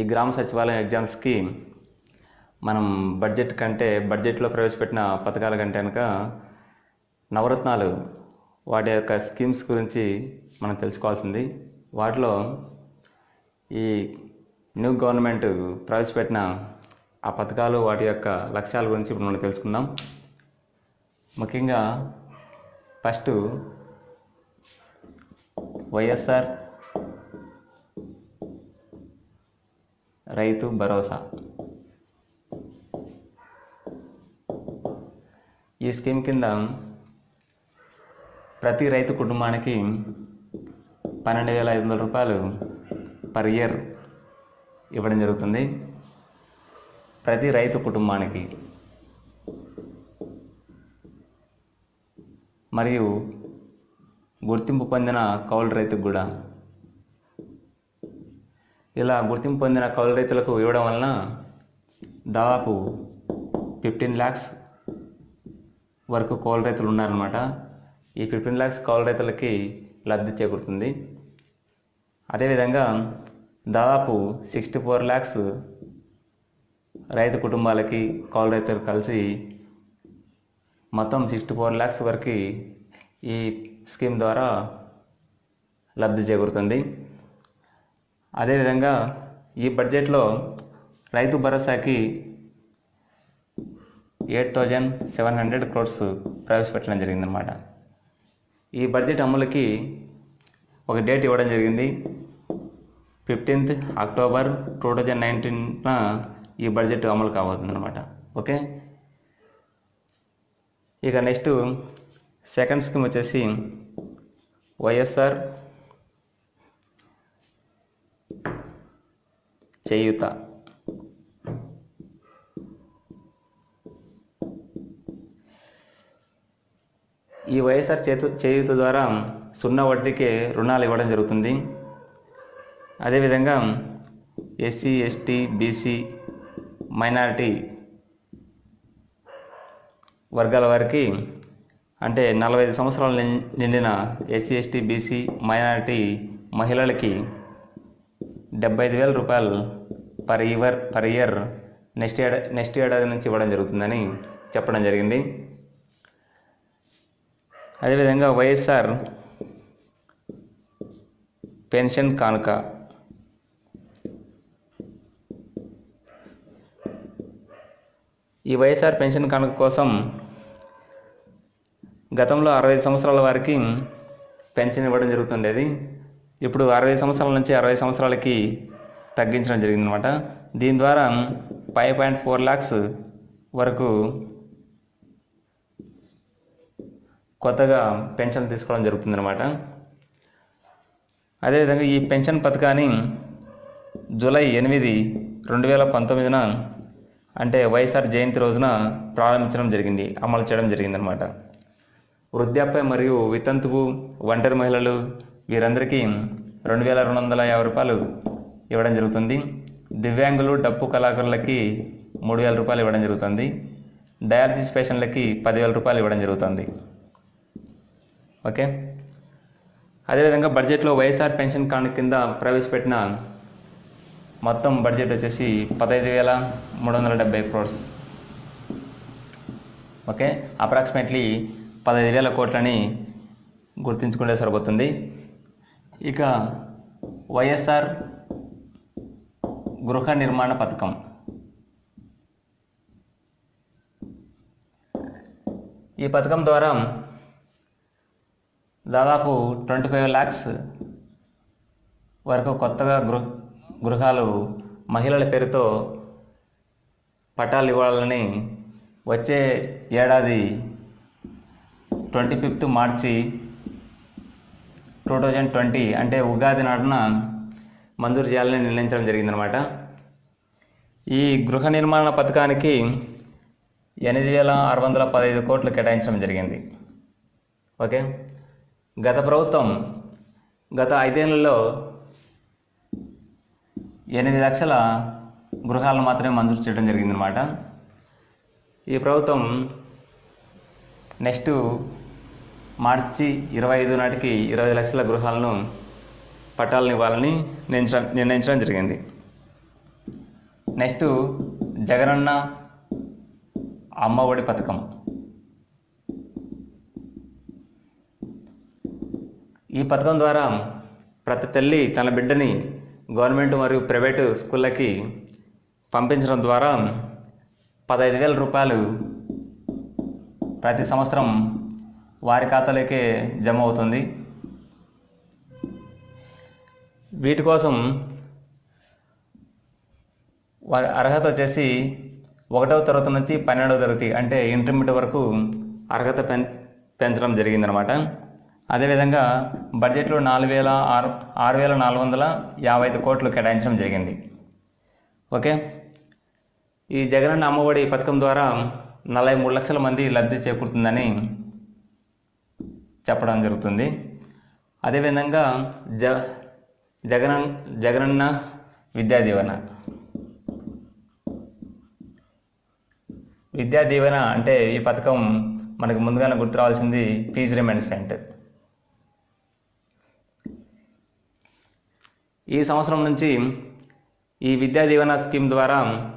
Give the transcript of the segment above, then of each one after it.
ఈ గ్రామ సచివాలయం ఎగ్జామ్స్కి మనం బడ్జెట్ కంటే బడ్జెట్లో ప్రవేశపెట్టిన పథకాల కంటే కనుక నవరత్నాలు వాటి యొక్క స్కీమ్స్ గురించి మనం తెలుసుకోవాల్సింది వాటిలో ఈ న్యూ గవర్నమెంట్ ప్రవేశపెట్టిన ఆ పథకాలు వాటి యొక్క లక్ష్యాల గురించి ఇప్పుడు మనం తెలుసుకుందాం ముఖ్యంగా ఫస్ట్ వైఎస్ఆర్ రైతు భరోసా ఈ స్కీమ్ కింద ప్రతి రైతు కుటుంబానికి పన్నెండు వేల ఐదు వందల రూపాయలు పర్ ఇయర్ ఇవ్వడం జరుగుతుంది ప్రతి రైతు కుటుంబానికి మరియు గుర్తింపు పొందిన కౌలు రైతుకు కూడా ఇలా గుర్తింపు పొందిన కౌలు రైతులకు ఇవ్వడం వలన దాదాపు ఫిఫ్టీన్ ల్యాక్స్ వరకు కౌలు రైతులు ఉన్నారనమాట ఈ ఫిఫ్టీన్ ల్యాక్స్ కౌలు రైతులకి లబ్ధి చేకూరుతుంది అదేవిధంగా దాదాపు సిక్స్టీ ఫోర్ ల్యాక్స్ రైతు కుటుంబాలకి కౌలు రైతులు కలిసి మొత్తం సిక్స్టీ ఫోర్ ల్యాక్స్ వరకు ఈ స్కీమ్ ద్వారా లబ్ధి చేకూరుతుంది అదేవిధంగా ఈ బడ్జెట్లో రైతు భరోసాకి eight thousand seven hundred crores ప్రవేశపెట్టడం జరిగిందనమాట ఈ బడ్జెట్ అమలుకి ఒక డేట్ ఇవ్వడం జరిగింది ఫిఫ్టీన్త్ అక్టోబర్ టూ థౌజండ్ నైన్టీన్న ఈ బడ్జెట్ అమలు కాబోతుంది అనమాట ఓకే ఇక నెక్స్ట్ సెకండ్ స్కీమ్ వచ్చేసి వైఎస్ఆర్ చేయూత ఈ వైఎస్ఆర్ చేతు చేయూత ద్వారా సున్నా వడ్డీకే రుణాలు ఇవ్వడం జరుగుతుంది అదేవిధంగా ఎస్సీ ఎస్టీ బీసీ మైనారిటీ వర్గాల వారికి అంటే నలభై ఐదు సంవత్సరాలు నిం- నిండిన ఎస్సీ ఎస్టీ బీసీ మైనారిటీ మహిళలకి డెబ్బై ఐదు వేల రూపాయలు per year per year next ఏడా నెక్స్ట్ ఏడాది నుంచి ఇవ్వడం జరుగుతుందని చెప్పడం జరిగింది అదేవిధంగా వైఎస్ఆర్ పెన్షన్ కానుక ఈ వైఎస్ఆర్ పెన్షన్ కానుక కోసం గతంలో అరవై ఐదు సంవత్సరాల వారికి పెన్షన్ ఇవ్వడం జరుగుతుండేది ఇప్పుడు అరవై సంవత్సరాల నుంచి అరవై సంవత్సరాలకి తగ్గించడం జరిగిందనమాట దీని ద్వారా ఫైవ్ పాయింట్ ఫోర్ ల్యాక్స్ వరకు కొత్తగా పెన్షన్ తీసుకోవడం జరుగుతుందన్నమాట అదేవిధంగా ఈ పెన్షన్ పథకాన్ని జూలై ఎనిమిది రెండు వేల పంతొమ్మిదిన అంటే వైఎస్ఆర్ జయంతి రోజున ప్రారంభించడం జరిగింది అమలు చేయడం జరిగిందనమాట వృద్ధాప్య మరియు వితంతువు ఒంటరి మహిళలు వీరందరికీ రెండు వేల రెండు వందల యాభై రూపాయలు ఇవ్వడం జరుగుతుంది దివ్యాంగులు డప్పు కళాకారులకి మూడు వేల రూపాయలు ఇవ్వడం జరుగుతుంది డయాలసిస్ పేషెంట్లకి పదివేల రూపాయలు ఇవ్వడం జరుగుతుంది ఓకే అదేవిధంగా బడ్జెట్లో వైఎస్ఆర్ పెన్షన్ కానుక కింద ప్రవేశపెట్టిన మొత్తం బడ్జెట్ వచ్చేసి పదహైదు వేల మూడు వందల డెబ్బై క్రోర్స్ ఓకే అప్రాక్సిమేట్లీ పదహైదు వేల కోట్లని గుర్తుంచుకుంటే సరిపోతుంది ఇక వైఎస్ఆర్ గృహ నిర్మాణ పథకం ఈ పథకం ద్వారా దాదాపు ట్వంటీ ఫైవ్ ల్యాక్స్ వరకు కొత్తగా గృహ గృహాలు మహిళల పేరుతో పట్టాలు ఇవ్వాలని వచ్చే ఏడాది twenty fifth March two thousand twenty అంటే ఉగాది నాడున మంజూరు చేయాలని నిర్ణయించడం జరిగిందనమాట ఈ గృహ నిర్మాణ పథకానికి ఎనిమిది వేల ఆరు వందల పదహైదు కోట్లు కేటాయించడం జరిగింది ఓకే గత ప్రభుత్వం గత ఐదేళ్లలో ఎనిమిది లక్షల గృహాలను మాత్రమే మంజూరు చేయడం జరిగిందనమాట ఈ ప్రభుత్వం నెక్స్ట్ మార్చి ఇరవై ఐదు నాటికి ఇరవై లక్షల గృహాలను పట్టాలను ఇవ్వాలని నిర్ణయించడం నిర్ణయించడం జరిగింది నెక్స్ట్ జగనన్న అమ్మఒడి పథకం ఈ పథకం ద్వారా ప్రతి తల్లి తన బిడ్డని గవర్నమెంట్ మరియు ప్రైవేటు స్కూళ్ళకి పంపించడం ద్వారా పదహైదు వేల రూపాయలు ప్రతి సంవత్సరం వారి ఖాతాలోకే జమ అవుతుంది వీటి కోసం వారి అర్హత వచ్చేసి ఒకటవ తరగతి నుంచి పన్నెండవ తరగతి అంటే ఇంటర్మీడియట్ వరకు అర్హత పెం పెంచడం జరిగిందనమాట అదేవిధంగా బడ్జెట్లో నాలుగు వేల ఆరు ఆరు వేల నాలుగు వందల యాభై ఐదు కోట్లు కేటాయించడం జరిగింది ఓకే ఈ జగనన్న అమ్మఒడి పథకం ద్వారా నలభై మూడు లక్షల మంది లబ్ధి చేకూరుతుందని చెప్పడం జరుగుతుంది అదేవిధంగా జ జగన జగనన్న విద్యా దీవెన విద్యా దీవెన అంటే ఈ పథకం మనకు ముందుగానే గుర్తు రావాల్సింది ఫీజు రిమెంట్స్మెంట్ ఈ సంవత్సరం నుంచి ఈ విద్యా దీవెన స్కీమ్ ద్వారా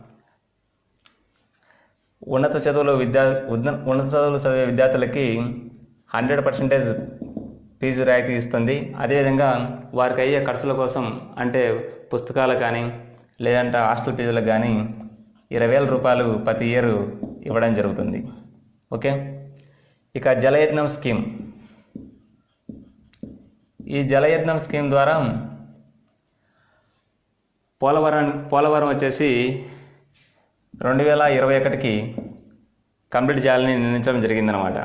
ఉన్నత చదువులు విద్యా ఉన్న- ఉన్నత చదువులు చదివే విద్యార్థులకి హండ్రెడ్ పర్సెంటేజ్ ఫీజు రాయితీ ఇస్తుంది అదేవిధంగా వారికి అయ్యే ఖర్చుల కోసం అంటే పుస్తకాలు కానీ లేదంటే హాస్టల్ ఫీజులకు కానీ ఇరవై వేల రూపాయలు ప్రతి ఇయర్ ఇవ్వడం జరుగుతుంది ఓకే ఇక జలయజ్ఞం స్కీమ్ ఈ జలయజ్ఞం స్కీమ్ ద్వారా పోలవరం పోలవరం వచ్చేసి రెండు వేల ఇరవై ఒకటికి కంప్లీట్ చేయాలని నిర్ణయించడం జరిగిందనమాట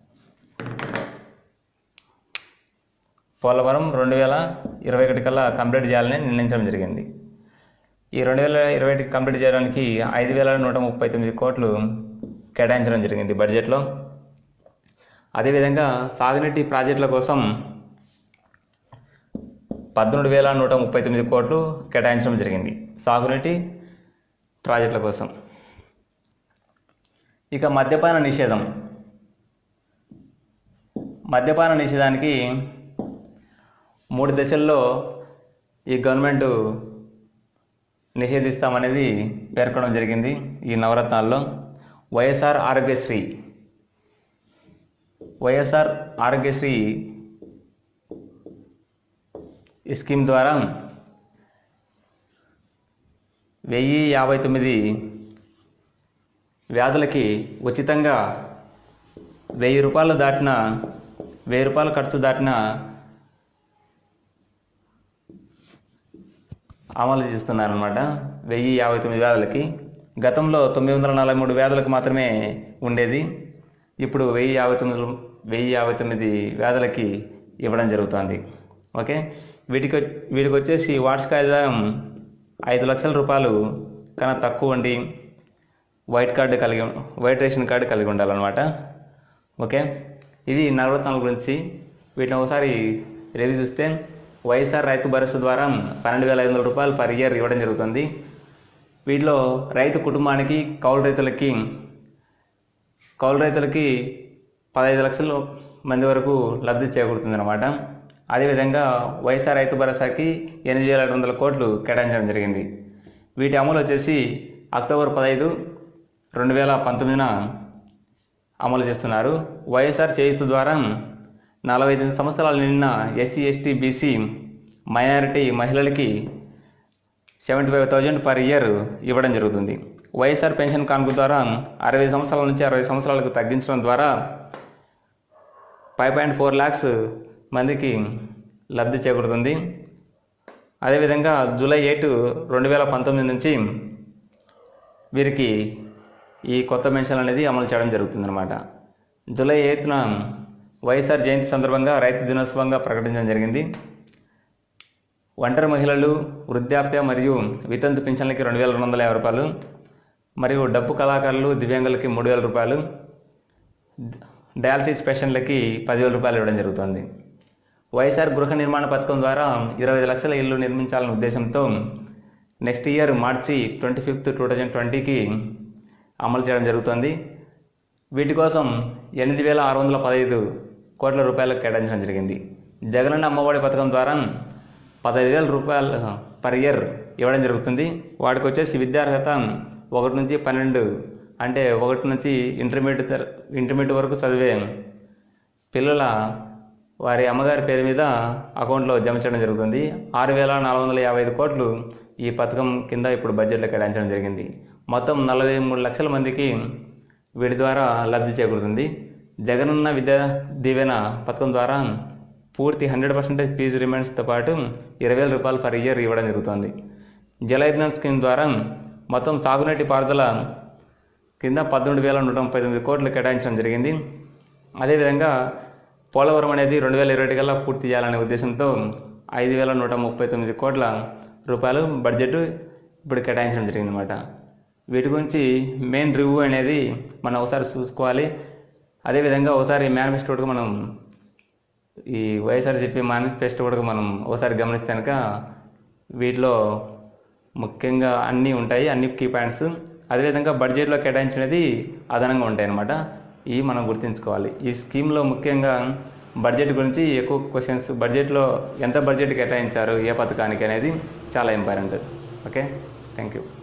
పోలవరం రెండు వేల ఇరవై ఒకటి కల్లా కంప్లీట్ చేయాలని నిర్ణయించడం జరిగింది ఈ రెండు వేల ఇరవై ఒకటి కంప్లీట్ చేయడానికి ఐదు వేల నూట ముప్పై తొమ్మిది కోట్లు కేటాయించడం జరిగింది బడ్జెట్లో అదేవిధంగా సాగునీటి ప్రాజెక్టుల కోసం పదమూడు వేల నూట ముప్పై తొమ్మిది కోట్లు కేటాయించడం జరిగింది సాగునీటి ప్రాజెక్టుల కోసం ఇక మద్యపాన నిషేధం మద్యపాన నిషేధానికి మూడు దశల్లో ఈ గవర్నమెంట్ నిషేధిస్తామనేది పేర్కొనడం జరిగింది ఈ నవరత్నాల్లో వైఎస్ఆర్ ఆరోగ్యశ్రీ వైఎస్ఆర్ ఆరోగ్యశ్రీ ఈ స్కీమ్ ద్వారా వెయ్యి యాభై తొమ్మిది వ్యాధులకి ఉచితంగా వెయ్యి రూపాయలు దాటిన వెయ్యి రూపాయల ఖర్చు దాటిన అమలు చేస్తున్నారనమాట వెయ్యి యాభై తొమ్మిది వ్యాధులకి గతంలో తొమ్మిది వందల నలభై మూడు వ్యాధులకు మాత్రమే ఉండేది ఇప్పుడు వెయ్యి యాభై తొమ్మిది వెయ్యి యాభై తొమ్మిది వ్యాధులకి ఇవ్వడం జరుగుతుంది ఓకే వీటికి వీటికి వచ్చేసి వార్షిక ఆదాయం ఐదు లక్షల రూపాయలు కన్నా తక్కువ ఉండి వైట్ కార్డు కలిగి వైట్ రేషన్ కార్డు కలిగి ఉండాలన్నమాట ఓకే ఇవి నవరత్నాల గురించి వీటిని ఒకసారి రివ్యూ చూస్తే వైఎస్ఆర్ రైతు భరోసా ద్వారా పన్నెండు వేల ఐదు వందల రూపాయలు పర్ ఇయర్ ఇవ్వడం జరుగుతుంది వీటిలో రైతు కుటుంబానికి కౌలు రైతులకి కౌలు రైతులకి పదహైదు లక్షల మంది వరకు లబ్ధి చేకూరుతుంది అనమాట అదేవిధంగా వైఎస్ఆర్ రైతు భరోసాకి ఎనిమిది వేల ఐదు వందల కోట్లు కేటాయించడం జరిగింది వీటి అమలు వచ్చేసి అక్టోబర్ పదహైదు రెండు వేల పంతొమ్మిదిన అమలు చేస్తున్నారు వైఎస్ఆర్ చేయుతు ద్వారా నలభై ఐదు సంవత్సరాలు నిన్న ఎస్సీ ఎస్టీ బీసీ మైనారిటీ మహిళలకి seventy five thousand per year ఇవ్వడం జరుగుతుంది వైఎస్ఆర్ పెన్షన్ కానుక ద్వారా అరవై సంవత్సరాల నుంచి అరవై సంవత్సరాలకు తగ్గించడం ద్వారా ఫైవ్ పాయింట్ ఫోర్ ల్యాక్స్ మందికి లబ్ధి చేకూరుతుంది అదేవిధంగా జూలై ఎయిట్ రెండు వేల పంతొమ్మిది నుంచి వీరికి ఈ కొత్త పెన్షన్ అనేది అమలు చేయడం జరుగుతుందన్నమాట జూలై ఎయిత్న వైఎస్ఆర్ జయంతి సందర్భంగా రైతు దినోత్సవంగా ప్రకటించడం జరిగింది ఒంటరి మహిళలు వృద్ధాప్య మరియు వితంతు పింఛన్లకి రెండు వేల రెండు వందల యాభై రూపాయలు మరియు డప్పు కళాకారులు దివ్యాంగులకి మూడు వేల రూపాయలు డయాలసిస్ పేషెంట్లకి పదివేల రూపాయలు ఇవ్వడం జరుగుతుంది వైఎస్ఆర్ గృహ నిర్మాణ పథకం ద్వారా ఇరవై ఐదు లక్షల ఇల్లు నిర్మించాలనే ఉద్దేశంతో next year March twenty fifth two thousand ట్వంటీకి అమలు చేయడం జరుగుతుంది వీటి కోసం ఎనిమిది వేల ఆరు వందల పదహైదు కోట్ల రూపాయలు కేటాయించడం జరిగింది జగనన్న అమ్మఒడి పథకం ద్వారా పదహైదు వేల రూపాయలు పర్ ఇయర్ ఇవ్వడం జరుగుతుంది వాటికి వచ్చేసి విద్యార్హత ఒకటి నుంచి పన్నెండు అంటే ఒకటి నుంచి ఇంటర్మీడియట్ తర- ఇంటర్మీడియట్ వరకు చదివే పిల్లల వారి అమ్మగారి పేరు మీద అకౌంట్లో జమ చేయడం జరుగుతుంది ఆరు వేల నాలుగు వందల యాభై ఐదు కోట్లు ఈ పథకం కింద ఇప్పుడు బడ్జెట్లో కేటాయించడం జరిగింది మొత్తం నలభై మూడు లక్షల మందికి వీటి ద్వారా లబ్ధి చేకూరుతుంది జగనన్న విద్యా దీవెన పథకం ద్వారా పూర్తి హండ్రెడ్ పర్సెంటేజ్ ఫీజు రిమైండ్స్తో పాటు ఇరవై వేల రూపాయలు పర్ ఇయర్ ఇవ్వడం జరుగుతుంది జలయజ్ఞం స్కీమ్ ద్వారా మొత్తం సాగునీటి పారుదల కింద పదమూడు వేల నూట ముప్పై తొమ్మిది కోట్లు కేటాయించడం జరిగింది అదేవిధంగా పోలవరం అనేది రెండు వేల ఇరవై కల్లా పూర్తి చేయాలనే ఉద్దేశంతో ఐదు వేల నూట ముప్పై తొమ్మిది కోట్ల రూపాయలు బడ్జెట్ ఇప్పుడు కేటాయించడం జరిగింది అనమాట వీటి గురించి మెయిన్ రివ్యూ అనేది మనం ఒకసారి చూసుకోవాలి అదేవిధంగా ఒకసారి మేనిఫెస్టో కూడా మనం ఈ వైఎస్ఆర్సీపీ మేనిఫెస్టో కూడా మనం ఒకసారి గమనిస్తే కనుక వీటిలో ముఖ్యంగా అన్నీ ఉంటాయి అన్ని కీ పాయింట్స్ అదేవిధంగా బడ్జెట్లో కేటాయించినది అదనంగా ఉంటాయి అన్నమాట ఇవి మనం గుర్తుంచుకోవాలి ఈ స్కీమ్లో ముఖ్యంగా బడ్జెట్ గురించి ఎక్కువ క్వశ్చన్స్ బడ్జెట్లో ఎంత బడ్జెట్ కేటాయించారు ఏ పథకానికి అనేది చాలా ఇంపార్టెంట్ ఓకే థ్యాంక్ యూ